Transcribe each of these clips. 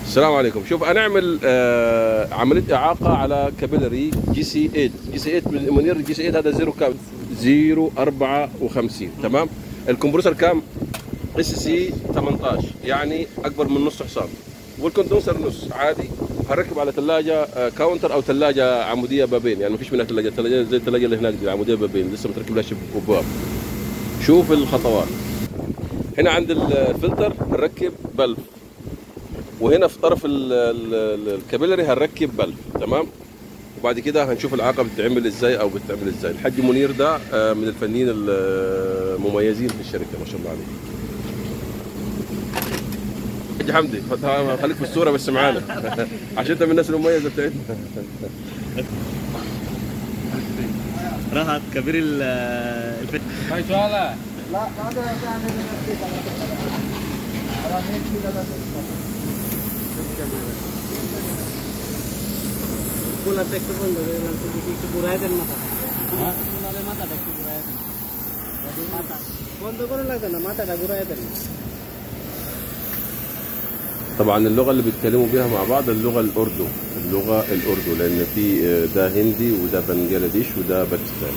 السلام عليكم شوف انا اعمل آه عمليه اعاقه على كابيلري جي سي 8 جي سي 8 منير جي سي 8 هذا زيرو كام 054 تمام الكمبرسور كام اس سي 18 يعني اكبر من نص حصان والكوندنسر نص عادي هركب على ثلاجه آه، كاونتر او ثلاجه عموديه بابين يعني ما فيش منها ثلاجه ثلاجه زي الثلاجه اللي هناك دي عموديه بابين لسه متركب لها ابواب شوف الخطوات هنا عند الفلتر هنركب بلف وهنا في طرف ال- ال- الكابيلري هنركب بلف تمام وبعد كده هنشوف العاقه بتتعمل ازاي او بتتعمل ازاي الحاج منير ده آه، من الفنيين المميزين في الشركه ما شاء الله عليه حاج حمدي خد- خليك في الصوره بس معانا عشان انت من الناس المميزه بتاعتنا راحت كبير ال- الفت কুলারটা একটু বন্ধ করে দিলাম তো দেখি একটু ঘুরাই দেন মাথা কুলারের মাথাটা একটু ঘুরাই দেন মাথা বন্ধ করে লাগবে না মাথাটা ঘুরাই দেন طبعا اللغه اللي بيتكلموا بيها مع بعض اللغه الاردو اللغه الاردو لان في آه، ده هندي وده بنجلاديش وده باكستان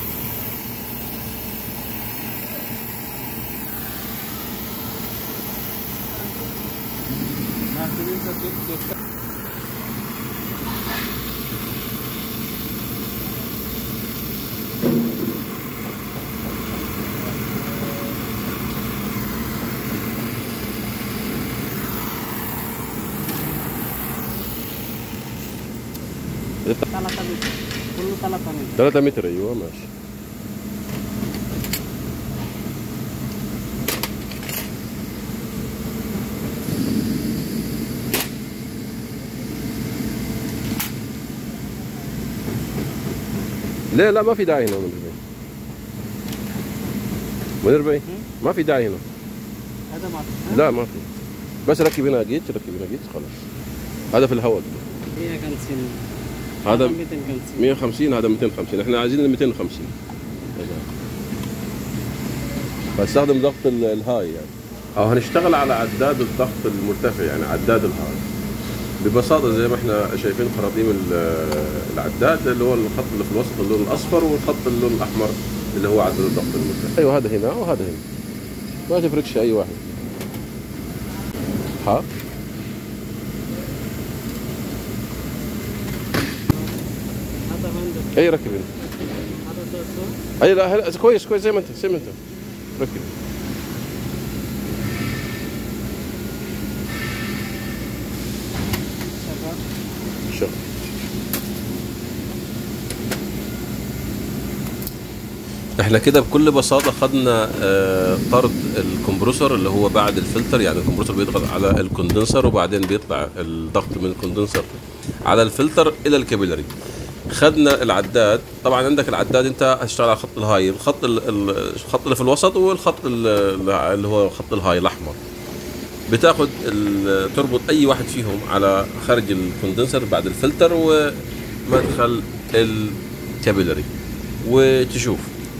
তালাটা দিন কোনো তালাটা নেই 3 متر ايوه ماشي لا لا ما في داعي هنا منير بي منير بي ما في داعي هنا هذا মাথা لا ما في بس ركب هنا جيتش ركب هنا جيتش خلاص هذا في الهواء هي كان سن هذا 200 كان سن 150 هذا 250 احنا عايزين ال 250 فاستخدم ضغط ال- الهاي يعني او هنشتغل على عداد الضغط المرتفع يعني عداد الهاي ببساطه زي ما احنا شايفين خراطيم ال- العداد اللي هو الخط اللي في الوسط اللون الاصفر والخط اللون الاحمر اللي هو عداد الضغط المرتفع ايوه هذا هنا وهذا هنا ما تفرقش اي واحد ها هذا هند اي ركب هنا هذا دوسو اي لا هلا كويس كويس زي ما انت زي ما انت ركب شغال شغل احنا كده بكل بساطة خدنا آه، طرد الكمبرسور اللي هو بعد الفلتر يعني الكمبرسور بيضغط على الكوندنسر وبعدين بيطلع الضغط من الكوندنسر على الفلتر الى الكابيلري خدنا العداد طبعا عندك العداد انت هتشتغل على خط الهاي الخط ال- ال- الخط اللي في الوسط والخط ال- اللي هو خط الهاي الاحمر بتاخد ال- تربط اي واحد فيهم على خارج الكوندنسر بعد الفلتر ومدخل الكابيلري وتشوف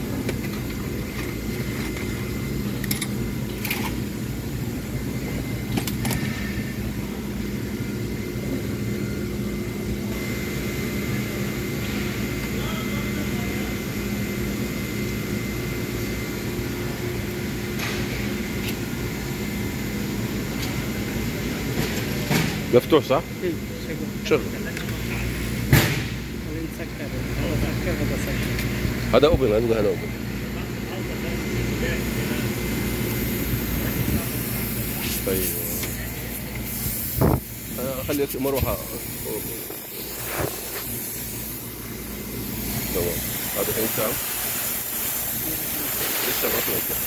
مفتوح صح؟ إيه، شغال شغل خلينا نسكر هذا سكر هذا سكر هذا اوبن هذا هذا اوبن طيب آه، خلي مروحة تمام هذا كان كام؟ لسه ما في كام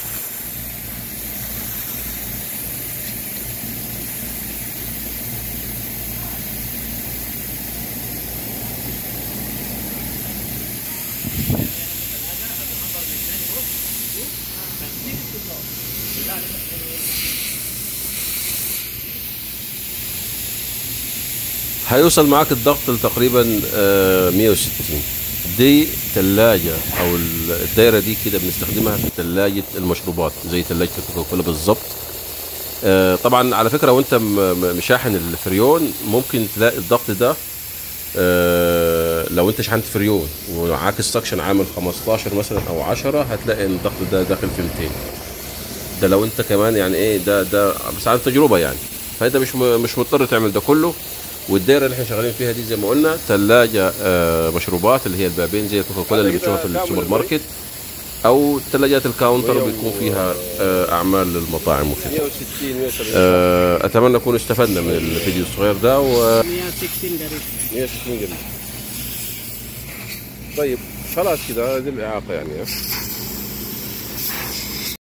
هيوصل معاك الضغط لتقريبا آه، 160 دي ثلاجة أو الدايرة دي كده بنستخدمها في ثلاجة المشروبات زي ثلاجة الكوكاكولا بالظبط آه، طبعا على فكره وانت م- م- مشاحن الفريون ممكن تلاقي الضغط ده آه، لو انت شحنت فريون ومعاك السكشن عامل 15 مثلا او 10 هتلاقي ان الضغط ده داخل في 200 ده لو انت كمان يعني ايه ده ده بس عن تجربه يعني فانت مش م- مش مضطر تعمل ده كله والدايره اللي احنا شغالين فيها دي زي ما قلنا ثلاجه مشروبات اللي هي البابين زي الكوكا كولا اللي بتشوفها في السوبر ماركت او ثلاجات الكاونتر بيكون فيها آه، اعمال للمطاعم وكده 160 170 آه، اتمنى نكون استفدنا من الفيديو الصغير ده و 116 درجة 160 جنيه طيب خلاص كده هذه الاعاقه يعني